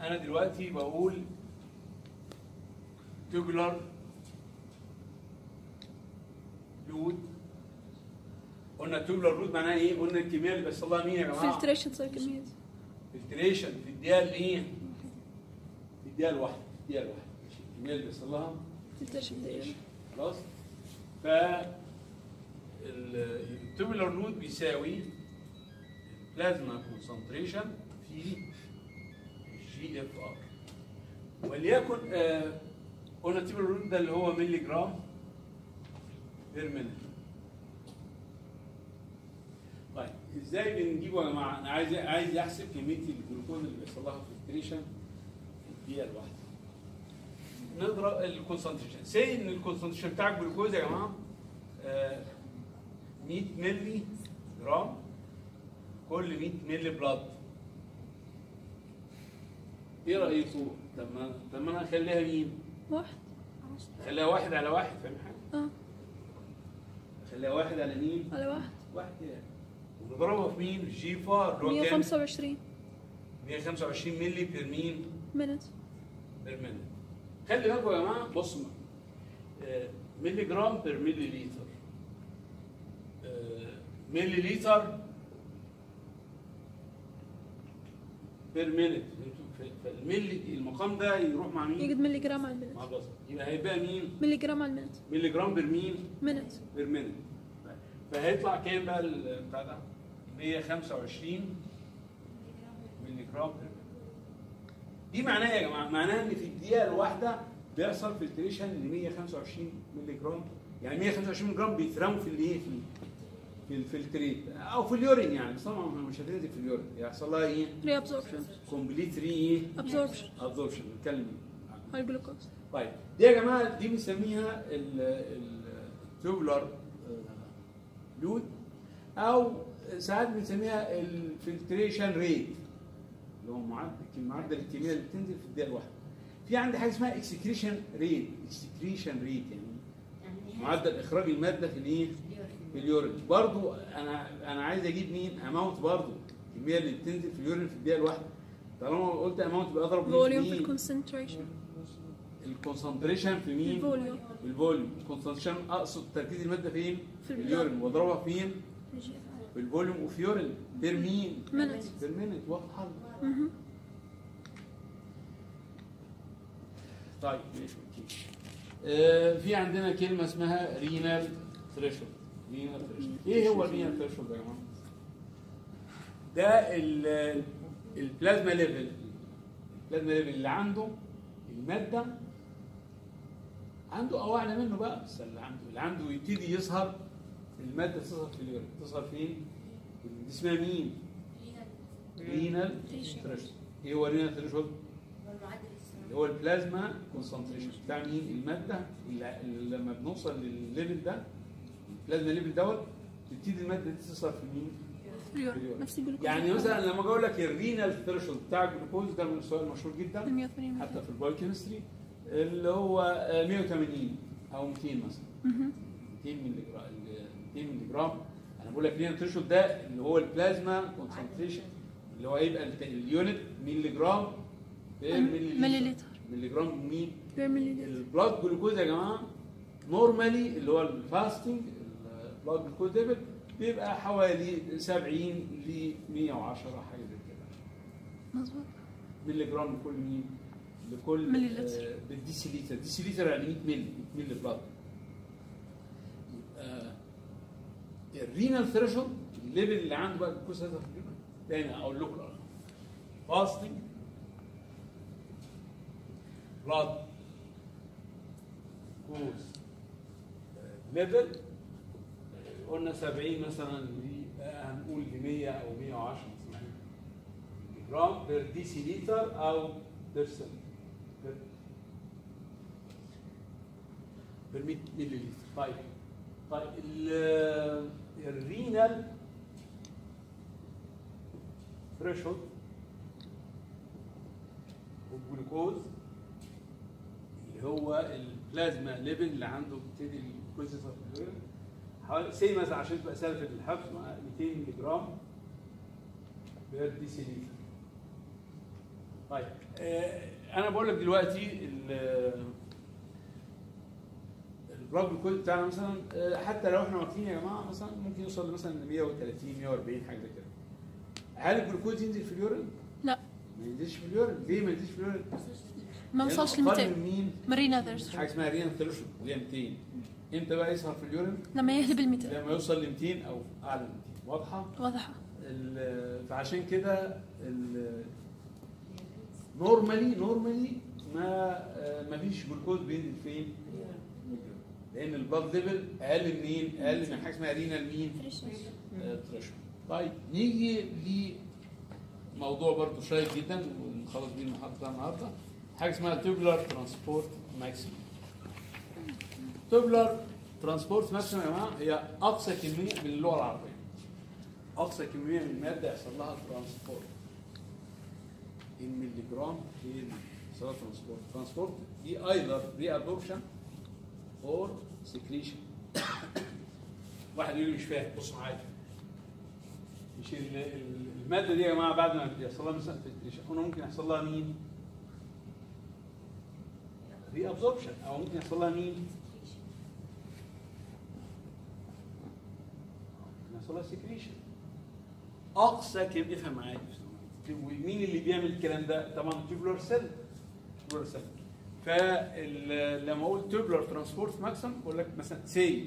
انا دلوقتي بقول tubular لود قلنا tubular لود معناها ايه؟ قلنا الكميه اللي بيحصل لها مين يا جماعه؟ فلتريشن تصير كمية فلتريشن في الدقيقه الايه؟ في الدقيقه الواحده في الدقيقه الواحده ماشي الكميه اللي بيحصل لها فلتريشن دقيقة خلاص ف التوبولار لود بيساوي البلازما كونسنتريشن في جي اف ار وليكن آه، قلنا التوبولار لود ده اللي هو ملي جرام بير مينت طيب ازاي بنجيبه يا جماعه؟ انا عايز عايز احسب كميه الجلوكوز اللي بيحصل لها فلتريشن في الدقيقه الواحده نضرب الكونسنتريشن سي ان الكونسنتريشن بتاع الجلوكوز يا جماعه آه، 100 مللي جرام كل 100 مللي بلاد ايه رايكم طب ما طب ما انا اخليها مين؟ واحد اخليها واحد على واحد فاهم حاجه؟ اه اخليها واحد على مين؟ على واحد واحد كده ونضربها في مين؟ جي فار اللي هو كام؟ 125 125 مللي بير مين؟ مينت بير مينت خلي بالكم يا جماعه بصوا آه، ملي جرام بير ملي لتر آه، ملي لتر بير مينت فالملي المقام ده يروح مع مين؟ يجد ملي جرام على المينت مع البصر يبقى هيبقى مين؟ ملي جرام على المينت ملي جرام بير مين؟ مينت بير مينت فهيطلع كام بقى ال- بتاع ده؟ 125 ملي جرام بير مينت دي معناها إيه يا جماعه معناها ان في الدقيقه الواحده بيحصل فلتريشن ل 125 ملي جرام يعني 125 ملي جرام بيترموا في الايه في في الفلتريت او في اليورين يعني بس طبعا مش هتنزل في اليورين يحصل لها ايه؟ ري ابزوربشن كومبليت ري ايه؟ ابزوربشن ابزوربشن بنتكلم على الجلوكوز طيب دي يا جماعه دي بنسميها التوبولار لود او ساعات بنسميها الفلتريشن ريت اللي هو معدل معدل الكميه اللي بتنزل في الدقيقه الواحده في عندي حاجه اسمها اكسكريشن ريت اكسكريشن ريت يعني معدل اخراج الماده في الايه؟ في اليورين برضو انا انا عايز اجيب مين اماونت برضو الكميه اللي بتنزل في اليورين في الدقيقه الواحده طالما قلت اماونت يبقى اضرب مين في فوليوم في مين؟ الكونسنتريشن الكونسنتريشن في مين؟ الفوليوم الفوليوم الكونسنتريشن اقصد تركيز الماده فين؟ في في البلاد. اليورين واضربها فين؟ في الفوليوم وفي يورين بير مين؟ مينت بير مينت وقت حل مهم. طيب ماشي اوكي آه في عندنا كلمه اسمها رينال ثريشولد رينال ثريشولد ايه هو الرينال ثريشولد يا جماعه؟ ده ال- البلازما ليفل البلازما ليفل اللي عنده الماده عنده او اعلى منه بقى بس اللي عنده اللي عنده يبتدي يظهر الماده تظهر في اليورين تظهر فين؟ دي اسمها مين؟ رينال ثريشولد ايه هو رينال ثريشولد؟ اللي هو البلازما كونسنتريشن بتاع مين الماده اللي اللي لما بنوصل للليفل ده البلازما ليفل دوت تبتدي الماده دي تظهر في مين؟ اليورين. نفس الجلوكوز يعني مثلا لما اجي اقول لك الرينال ثريشولد بتاع الجلوكوز ده من السؤال المشهور جدا 180 حتى في البايوكيمستري اللي هو آه، 180 او 200 مثلا مهم. 200 مللي جرام 200 مللي جرام انا بقول لك رينال ثريشولد ده اللي هو البلازما كونسنتريشن اللي هو هيبقى الت- اليونت مللي جرام بير ملي ملي لتر ملي جرام مين بير ملي لتر البلاد جلوكوز يا جماعه نورمالي اللي هو الفاستنج البلاد جلوكوز ليفل بيبقى حوالي 70 ل 110 حاجه زي كده مظبوط ملي جرام لكل مين؟ لكل ملي لتر. آه، بالديسيليتر ديسيليتر يعني 100 ملي 100 ملي بلاد يبقى الرينال ثريشولد الليفل اللي عنده بقى الجلوكوز هذا تاني اقول لكم الارقام فاستنج بلاد جلوكوز ليفل قلنا 70 مثلا ل- آه، هنقول ل 100 او 110 مثلا جرام بير ديسيليتر او بيرسنت بير 100 ملي لتر طيب طيب ال- الرينال ثريشولد والجلوكوز اللي هو البلازما ليفل اللي عنده بتبتدي الجلوكوز يظهر في اليورين حوالي سي مثلا عشان تبقى سهله في الحفظ 200 ملي جرام بير ديسيليتر طيب آه انا بقول لك دلوقتي ال- البلاد جلوكوز بتاعنا مثلا آه، حتى لو احنا واقفين يا جماعه مثلا ممكن يوصل مثلا 130 140 حاجه زي كده هل الجلوكوز ينزل في اليورين؟ لا ما ينزلش في اليورين ليه ما ينزلش في اليورين؟ ما وصلش ل لأنه أقل 200 من مين؟ مارينا ذيرز حاجه اسمها رينا ثيرشوت وهي 200 امتى بقى يظهر في اليورين؟ لما يهدي بال 200 لما يوصل ل 200 او اعلى من 200 واضحه؟ واضحة ال- فعشان كده نورمالي نورمالي ما آه، ما فيش جلوكوز بينزل فين؟ لان البلاد ليفل اقل منين؟ اقل من حاجه اسمها رينال مين؟ ثريشولد. طيب نيجي لموضوع برضه شيق جدا ونخلص بيه المحاضره بتاع النهارده حاجه اسمها تيوبلر ترانسبورت ماكسيمم. تيوبلر ترانسبورت ماكسيمم يا جماعه هي اقصى كميه من اللغه العربيه. اقصى كميه من الماده يحصل لها ترانسبورت. الملي جرام هي يحصل لها ترانسبورت. ترانسبورت دي ايذر ري ابورشن اور سكريشن. واحد يقول لي مش فاهم بص معايا مش ال- ال- الماده دي يا جماعه بعد ما بيحصل لها مثلا فلتريشن قلنا ممكن يحصل لها مين؟ ري ابزوربشن او ممكن يحصل لها مين؟ ممكن يحصل لها سكريشن اقصى كم افهم معايا ومين اللي بيعمل الكلام ده؟ طبعا تيوبلر سيل تيوبلر سيل فلما اقول تيوبلر ترانسبورت ماكسيمم بقول لك مثلا سي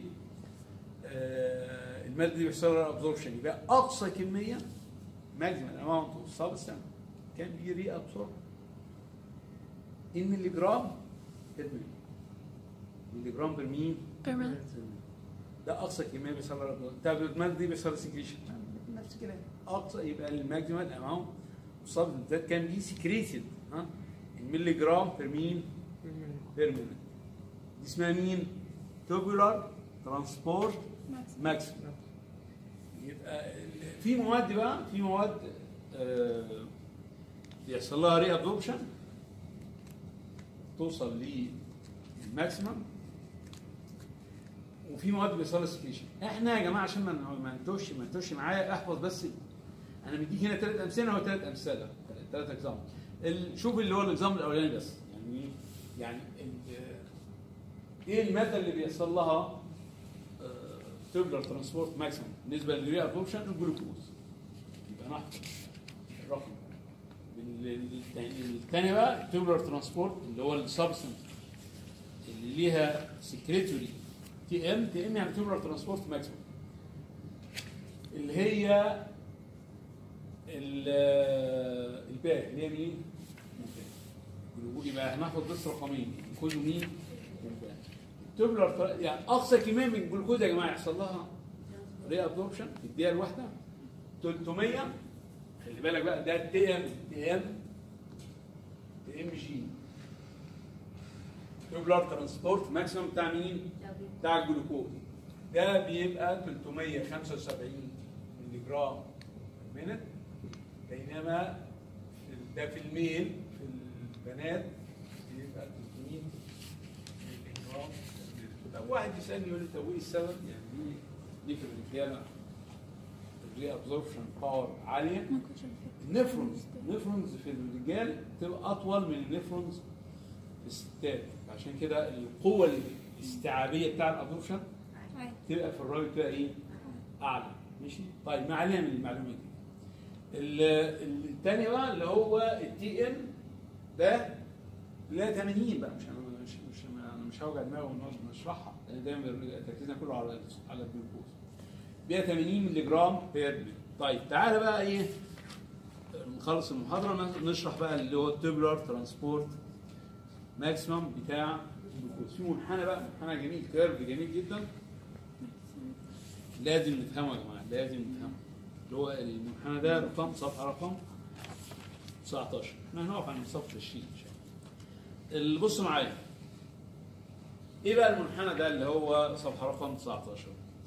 آه، الماده دي بيحصل لها ابزوربشن يبقى اقصى كميه ماكسيمم اماونت اوف سبستانس كان بي ري ابسورب ان ملي جرام بير ملي ملي جرام بير مين؟ Per minute. ده اقصى كميه بيحصل لها absorption. طب الماده دي بيحصل لها سكريشن نفس الكلام اقصى يبقى الماكسيمم اماونت سبستانس ذات كان بي سكريتد ها الملي جرام بير مين؟ بير مينيت دي اسمها مين؟ توبولار ترانسبورت ماكسيمم يبقى ال- في مواد بقى في مواد آه، بيحصل لها ري ابزوربشن توصل للماكسيمم وفي مواد بيحصل لها سكريشن احنا يا جماعه عشان ما ما نتوش ما نتوش معايا احفظ بس انا مديك هنا ثلاث امثله هو ثلاث امثله ثلاث اكزام شوف اللي هو الاكزام الاولاني بس يعني إيه؟ يعني ال- ايه الماده اللي بيحصل لها تبلر ترانسبورت ماكسيمم بالنسبه للري ابزوربشن الجلوكوز يبقى نحفظ الرقم الثاني بقى تبلر ترانسبورت اللي هو السبستنس اللي ليها سكريتوري تي ام تي ام يعني تبلر ترانسبورت ماكسيمم اللي هي ال- الباء اللي هي مين؟ الجلوكوز يبقى هناخد بس رقمين الجلوكوز ومين؟ والباء تبلر يعني اقصى كميه من الجلوكوز يا جماعه يحصل لها ري ابزوربشن في الدقيقه الواحده 300 خلي بالك بقى ده تي ام تي ام تي ام جي تبلر ترانسبورت ماكسيمم بتاع مين؟ بتاع الجلوكوز ده بيبقى 375 مللي جرام مينت بينما في- ده في الميل في البنات بيبقى 300 مللي جرام طب واحد يسالني يقول لي طب ايه السبب؟ يعني دي دي في الرجاله الري ابزوربشن باور عاليه ما كنتش عارفة. النفرونز النفرونز في الرجال تبقى اطول من النفرونز في الستات عشان كده القوه الاستيعابيه بتاع الابزوربشن عادي. تبقى في الراجل تبقى ايه؟ اعلى ماشي؟ طيب ما علينا من المعلومه دي. ال- الثاني بقى اللي هو التي ام ده لا 80 بقى مش انا مش مش انا مش هوجع دماغي ونقعد نشرحها لان دايما تركيزنا كله على على الجلوكوز. بيها 80 مللي جرام بير ميل. طيب تعالى بقى ايه نخلص المحاضره نشرح بقى اللي هو التوبلر ترانسبورت ماكسيمم بتاع الجلوكوز في منحنى بقى منحنى جميل كيرف جميل جدا لازم نفهمه يا جماعه لازم نفهمه اللي هو المنحنى ده رقم صفحه رقم 19 احنا هنقف عند صفحه 20 ان شاء الله اللي بصوا معايا ايه بقى المنحنى ده اللي هو صفحه رقم 19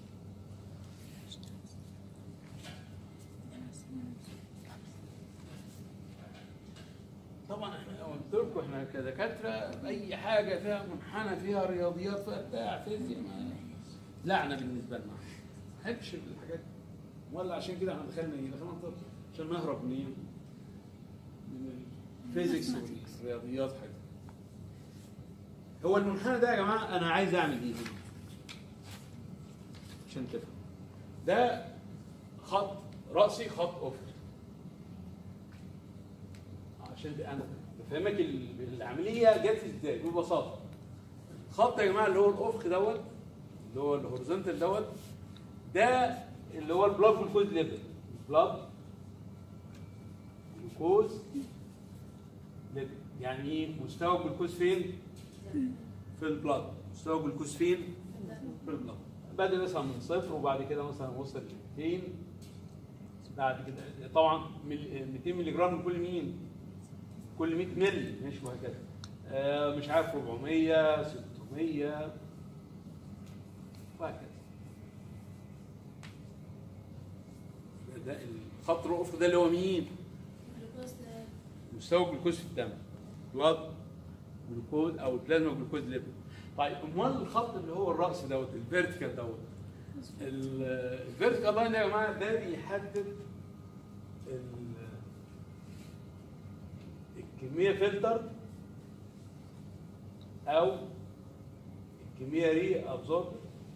طبعا احنا قلت لكم احنا كدكاتره اي حاجه فيها منحنى فيها رياضيات فيها بتاع فيزياء ما- لعنه بالنسبه لنا ما بحبش الحاجات دي. ولا عشان كده احنا دخلنا ايه؟ دخلنا طب عشان نهرب منين؟ من فيزيكس ورياضيات حاجه هو المنحنى ده يا جماعه انا عايز اعمل ايه هنا؟ عشان تفهم ده خط راسي خط افقي عشان انا بفهمك ال- العمليه جت ازاي ببساطه الخط يا جماعه اللي هو الافق دوت اللي هو الهوريزونتال دوت ده اللي هو البلاد جلوكوز ليفل بلاد جلوكوز ليفل يعني ايه مستوى الجلوكوز فين؟ في البلاد مستوى الجلوكوز فين؟ في البلاد بدأ مثلا من صفر وبعد كده مثلا وصل ل 200 بعد كده طبعا مل- 200 مللي جرام من كل مين؟ كل 100 مللي ماشي وهكذا آه مش عارف 400 600 وهكذا ده الخط الافق ده اللي هو مين؟ مستوى الجلوكوز في الدم بلاد جلوكوز او البلازما جلوكوز ليفل طيب امال الخط اللي هو الراس دوت الفيرتيكال دوت ال- الفيرتيكال لاين ده يا جماعه ده بيحدد ال- الكميه فلتر او الكميه ري ابزورب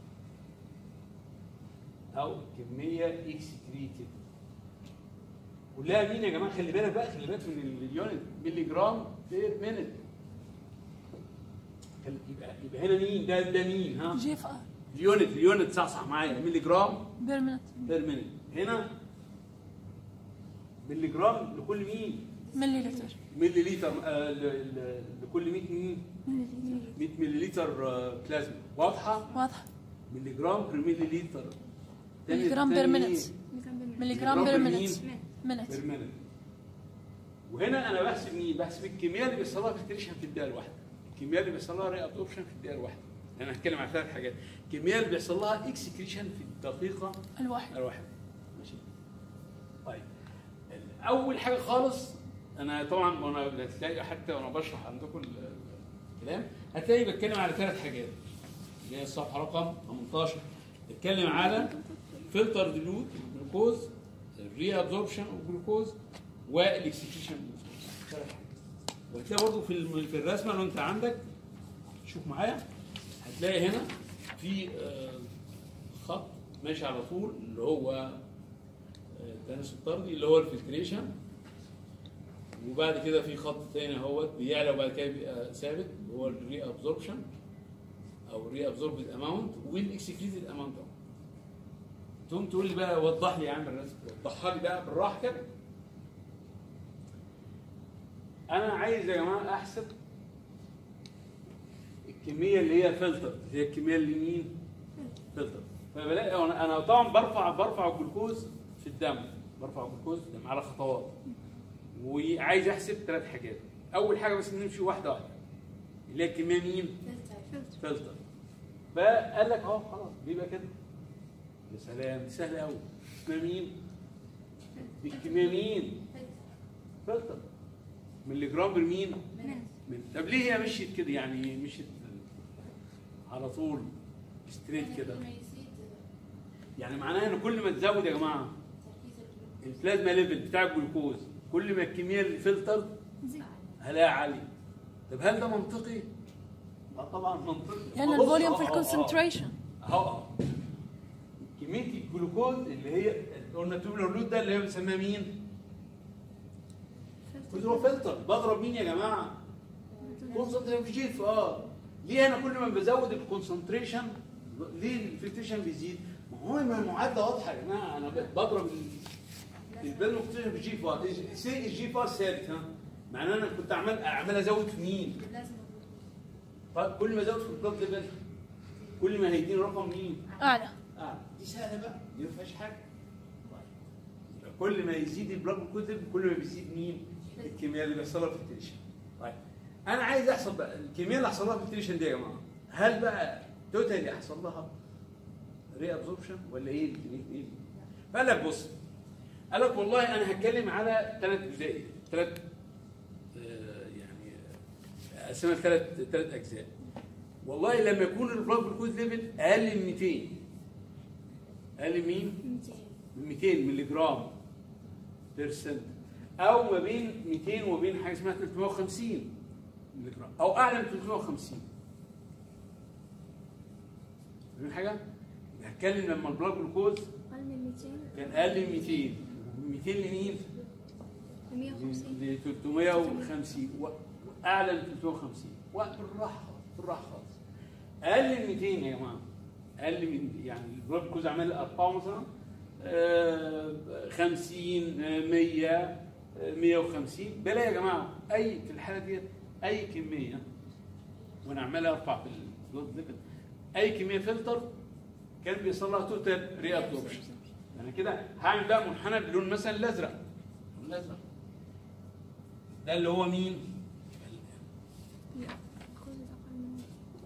او الكميه اكسكريتد كلها مين يا جماعه خلي بالك بقى خلي بالك من اليونت ملي جرام بير مينت يبقى يبقى هنا مين ده ده مين ها جي اف ار اليونت اليونت صحصح معايا ملي جرام بير مينت بير مينت هنا ملي جرام لكل مين ملي لتر ملي لتر آه ل- ل- لكل 100 مين 100 ملي لتر آه بلازما واضحه واضح ملي جرام بير ملي لتر ملي جرام بير مينت ملي جرام بير مينت مين؟ مينت بير مينت وهنا انا بحسب مين؟ بحسب الكميه اللي بيحصل لها فلتريشن في الدقيقه الواحده الكميه اللي بيحصل لها ري ابسوربشن في الدقيقه الواحده انا هتكلم عن ثلاث حاجات الكميه اللي بيحصل لها اكسكريشن في الدقيقه الواحد الواحده ماشي طيب اول حاجه خالص انا طبعا وانا هتلاقي حتى وانا بشرح عندكم ال- الكلام هتلاقي بتكلم على ثلاث حاجات اللي هي الصفحه رقم 18 بتكلم على فلتر ديلوت الجلوكوز الري ابزوربشن الجلوكوز والاكسكريشن الجلوكوز ثلاث حاجات وهتلاقي برضه في الم- في الرسمه لو انت عندك شوف معايا هتلاقي هنا في آه، خط ماشي على طول اللي هو آه، التناسب الطردي اللي هو الفلتريشن وبعد كده في خط تاني اهوت بيعلى وبعد كده بيبقى ثابت اللي هو الري ابزوربشن او الري ابزوربد اماونت والاكسكريتد اماونت تقوم تقول لي بقى وضح لي يا عم الرسم وضحها لي بقى بالراحه كده انا عايز يا جماعه احسب الكميه اللي هي فلتر هي الكميه اللي مين فلتر فبلاقي انا أنا طبعا برفع برفع الجلوكوز في الدم برفع الجلوكوز في الدم على خطوات وعايز احسب ثلاث حاجات اول حاجه بس نمشي واحده واحده اللي هي الكميه مين فلتر فقال لك اه خلاص بيبقى كده يا سلام دي سهله قوي اسمها مين الكميه مين فلتر ملي جرام بالمين من طب ليه هي مشيت كده يعني مشيت على طول ستريت كده يعني معناها ان كل ما تزود يا جماعه البلازما ليفل بتاع الجلوكوز كل ما الكميه اللي فلتر هلاقيها عاليه طب هل ده منطقي؟ اه طبعا منطقي لان بص، الفوليوم أهو، في أهو، أهو. الكونسنتريشن اهو اهو كميه الجلوكوز اللي هي قلنا تيوبولار لود ده اللي هي بنسميها مين؟ قلت له فلتر بضرب مين يا جماعه؟ كونسنتريشن في جيف اه ليه انا كل ما بزود الكونسنتريشن ليه الفلتريشن بيزيد؟ ما هو ما المعادله واضحه يا جماعه انا بضرب البلد كونسنتريشن في جي فار سي الجي فار ثابت ها معناه انا كنت عمال عمال ازود في مين؟ طيب كل ما ازود في البلد ليفل كل ما هيديني رقم مين؟ اعلى اه دي سهله بقى دي ما فيهاش حاجه طيب كل ما يزيد البلاد جلوكوز كل ما بيزيد مين؟ الكميه اللي بيحصل لها فلتريشن طيب انا عايز احسب بقى الكميه اللي حصل لها فلتريشن دي يا جماعه هل بقى توتالي حصل لها ري ابزوربشن ولا ايه الكميه ايه؟ فقال لك بص قال لك والله انا هتكلم على ثلاث اجزاء ثلاث يعني آه، اقسمها ثلاث ثلاث اجزاء والله لما يكون البلاد جلوكوز ليفل اقل من 200 اقل من مين؟ من 200 مللي جرام بيرسنت او ما بين 200 وبين حاجه اسمها 350 مللي جرام او اعلى من 350 فاهمين حاجه؟ هتكلم لما البلاد جلوكوز أقل من 200 كان اقل من 200 200 لمين؟ ل 150 ل 350 واعلى من 350 وبالراحه خالص بالراحه خالص اقل من 200 يا جماعه اقل من يعني البلاد جلوكوز عمال ارقام مثلا آه، 50 آه، 100 آه، 150 بلا يا جماعه اي في الحاله ديت اي كميه وانا عمال ارفع في البلاد ليفل اي كميه فلتر كان بيصل لها توتال ري ابزوربشن يعني كده هعمل بقى منحنى باللون مثلا الازرق اللون الازرق ده اللي هو مين؟ خذ أقل من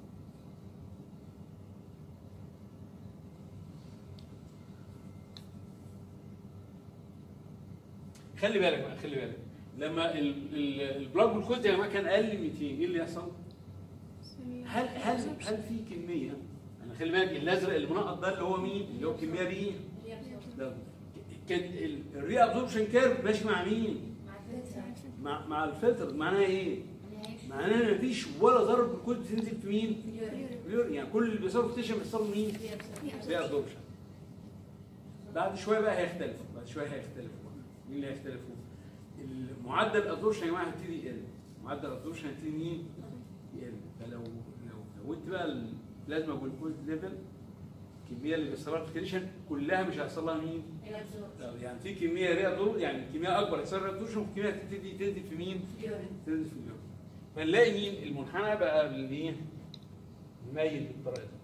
خلي بالك بقى خلي بالك لما ال- ال- البلاك جلوكوز يا جماعه كان اقل من 200 ايه اللي يحصل؟ هل هل هل في كميه انا خلي بالك الازرق اللي منقط ده اللي هو مين؟ اللي هو الكميه دي ده كان ال- الري ابزوربشن كيرف ماشي مع مين؟ مع مع الفلتر معناها ايه؟ معناها ان مفيش ولا ذره جلوكوز بتنزل في مين؟ في اليورين. يعني كل اللي بيصيروا في التيشن بيصيروا مين؟ ري ابزوربشن بعد شويه بقى هيختلفوا بعد شويه هيختلفوا مين اللي هيختلفوا؟ المعدل الابزوربشن يا جماعه هيبتدي يقل معدل الابزوربشن هيبتدي مين؟ يقل فلو لو زودت بقى البلازما جلوكوز ليفل الكميه اللي بيصيرها في الكريشن كلها مش هيحصل لها مين؟ لا، يعني في كميه رئه دول يعني كميه اكبر يحصل لها ابزوربشن وكميه هتبتدي تنزل في مين؟ تنزل في اليوم فنلاقي مين؟ المنحنى بقى بالايه؟ مايل بالطريقه دي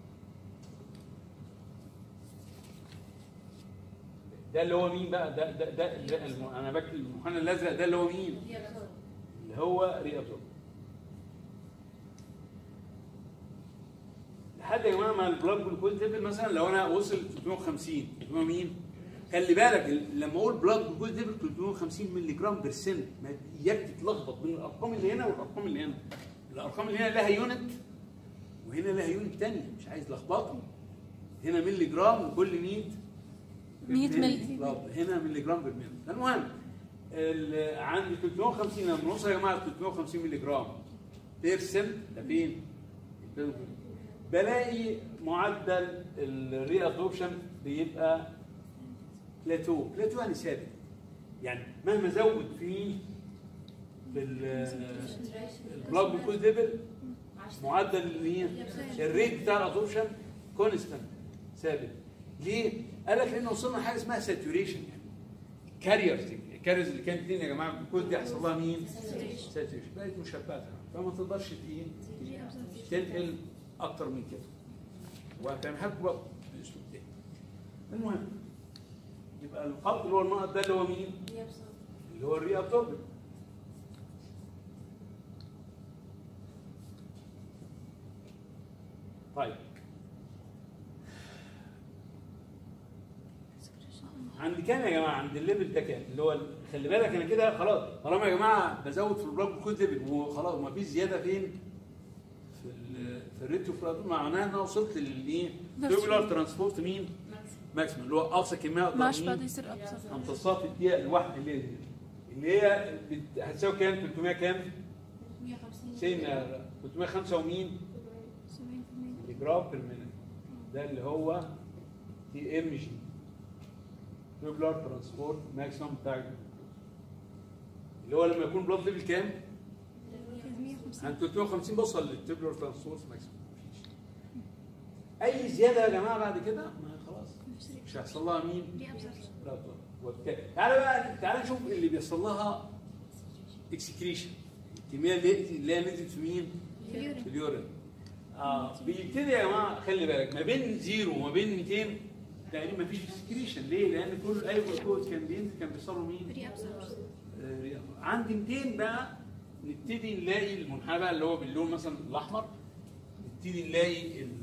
ده اللي هو مين بقى ده ده ده, ده الم- انا بكتب المنحنى الازرق ده اللي هو مين؟ اللي هو ريابزور لحد يا جماعه مع البلاد جلوكوز ليفل مثلا لو انا وصل 350 300 مين؟ خلي بالك ال- لما اقول بلاد جلوكوز ليفل 350 مللي جرام بيرسنت ما اياك تتلخبط بين الارقام اللي هنا والارقام اللي هنا الارقام اللي هنا لها يونت وهنا لها يونت ثانيه مش عايز لخبطه هنا مللي جرام وكل 100 100 مللي. بالظبط هنا مللي جرام بالملي المهم ال- عند 350 لما نوصل يا جماعه 350 مللي جرام بيرسنت ده فين؟ بلاقي معدل الري ابزوربشن بيبقى بلاتو بلاتو يعني ثابت يعني مهما زود في في البلاد جلوكوز ليفل معدل اللي هي الريت بتاع الابزوربشن كونستنت ثابت ليه؟ قال لك لان وصلنا لحاجه اسمها ساتوريشن يعني كاريرز الكاريرز اللي كانت فين يا جماعه الجلوكوز دي يحصل لها مين؟ ساتوريشن بقت مشبعه فما تقدرش تقين تنقل اكتر من كده وهفهمها لكم بقى بالاسلوب تاني المهم يبقى الخط اللي هو النقط ده اللي هو مين؟ اللي هو الري ابزوربر طيب عند كام يا جماعه عند الليفل ده كام اللي هو ال- خلي بالك انا كده خلاص طالما يا جماعه بزود في البلاد جلوكوز ليفل وخلاص وما فيش زياده فين في ال- في الريتو فرادون معناها ان انا وصلت للايه تيوبولار ترانسبورت مين ماكسيمم اللي هو اقصى كميه اقدر ماش مين؟ بعد يصير ابسط امتصاصات في الدقيقه الواحده اللي هي دي. اللي هي بت- هتساوي كام 300 كام 90 305 ومين 70% ملي جرام بير مينيت ده اللي هو تي ام جي تيوبولار ترانسبورت ماكسيمم بتاع الجلوكوز. اللي هو لما يكون بلاد ليفل كام 150 عند 350 بوصل للتيبلر ترانسفورس ماكسيمم مفيش اي زياده يا جماعه بعد كده ما خلاص مش هيحصل لها مين؟ دي absorption. لا طبعا وبالتالي تعالى بقى تعالى نشوف اللي بيحصل لها اكسكريشن الكميه اللي اللي هي نزلت في مين؟ في اليورين. في اليورين اه بيبتدي يا جماعه خلي بالك ما بين زيرو وما بين 200 تقريبا ما فيش اكسكريشن ليه؟ لان كل اي جلوكوز كان بينزل كان بيوصل له مين؟ Free absorption. آه، رياضة. عند 200 بقى نبتدي نلاقي المنحنى بقى اللي هو باللون مثلا الاحمر نبتدي نلاقي ال-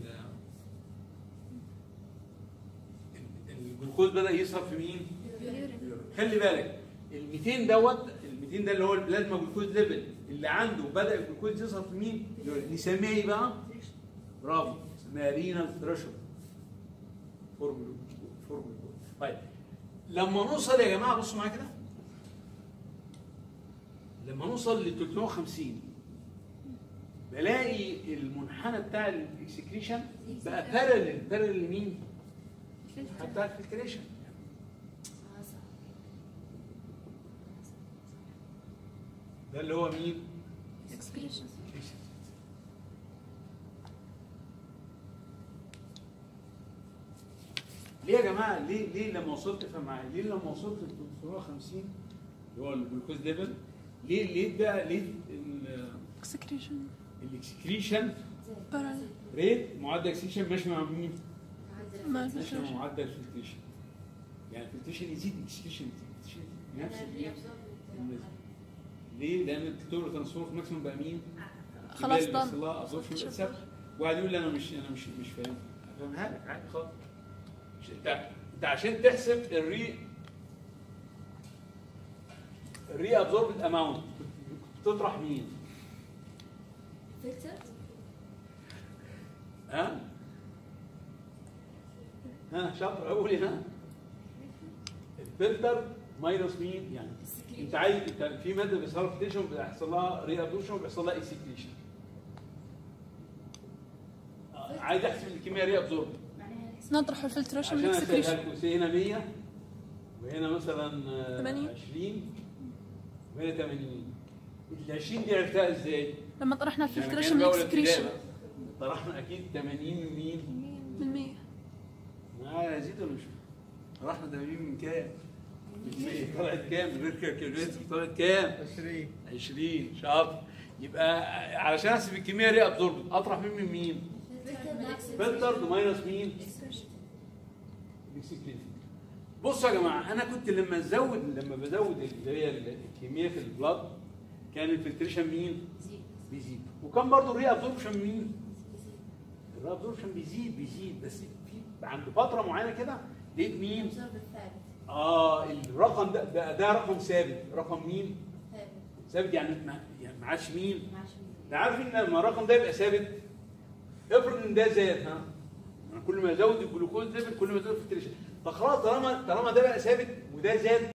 ال- الجلوكوز بدا يظهر في مين؟ في اليورين. خلي بالك ال 200 دوت ال 200 ده اللي هو البلازما جلوكوز ليفل اللي عنده بدا الجلوكوز يظهر في مين؟ نسميه ايه بقى؟ برافو اسمها رينال ثريشولد فورمول فورمول طيب لما نوصل يا جماعه بصوا معايا كده لما نوصل ل 350 بلاقي المنحنى بتاع الاكسكريشن بقى بارلل بارلل لمين؟ بتاع الفلتريشن ده اللي هو مين؟ اكسكريشن ليه يا جماعه ليه ليه لما وصلت افهم معايا ليه لما وصلت ل 350 اللي هو الجلوكوز ليفل ليه ليه ده ليه ال- اكسكريشن الاكسكريشن بارل ريت معدل اكسكريشن ماشي مع مين؟ ما ماشي مع الفلتريشن معدل الفلتريشن يعني الفلتريشن يزيد اكسكريشن يزيد execution نفس النسبة. ليه؟ لان التوتال ترانسفور ماكسيموم بقى مين؟ خلاص الكمية اللي done. بيحصل لها absorption بقت ثابتة. وقاعد يقول لي انا مش انا مش مش فاهم افهمها لك عادي خالص مش انت انت عشان تحسب الري الري ابزوربد اماونت تطرح مين؟ ها؟ ها شاطر قولي ها؟ الفلتر ماينس مين؟ يعني انت عايز انت في ماده بيحصل لها فلتريشن بيحصل لها ري ابزوربشن وبيحصل لها اكسكريشن عايز احسب الكميه ري ابزورب نطرح الفلتريشن عشان اسالها والاكسكريشن لكم سي هنا 100 وهنا مثلا آه، 80. 20 وهنا 80 ال 20 دي عرفتها ازاي؟ لما طرحنا لما الفلتريشن كان جولة والاكسكريشن ابتدائي طرحنا اكيد 80 من مين؟ بالمية ما يزيد ولا مش طرحنا 80 من كام؟ من 100 طلعت كام؟ من غير كالكوليتر طلعت كام؟ 20 20 شاطر يبقى علشان احسب الكميه ري ابزورب اطرح مين من مين؟ فلتر ماينس مين؟ الاكسكريشن بصوا يا جماعه انا كنت لما ازود لما بزود اللي هي الكميه في البلاد كان الفلتريشن مين؟ بيزيد وكان برضه الري ابزوربشن مين؟ الري ابزوربشن بيزيد بيزيد بس في عند فتره معينه كده لقيت مين؟ اه الرقم ده ده, ده رقم ثابت رقم مين؟ ثابت يعني ما يعني ما عادش مين؟ ده عارف ان لما الرقم ده يبقى ثابت افرض ان ده زاد ها أنا كل ما ازود الجلوكوز ليفل كل ما ازود الفلتريشن فخلاص طالما طالما ده بقى ثابت وده زاد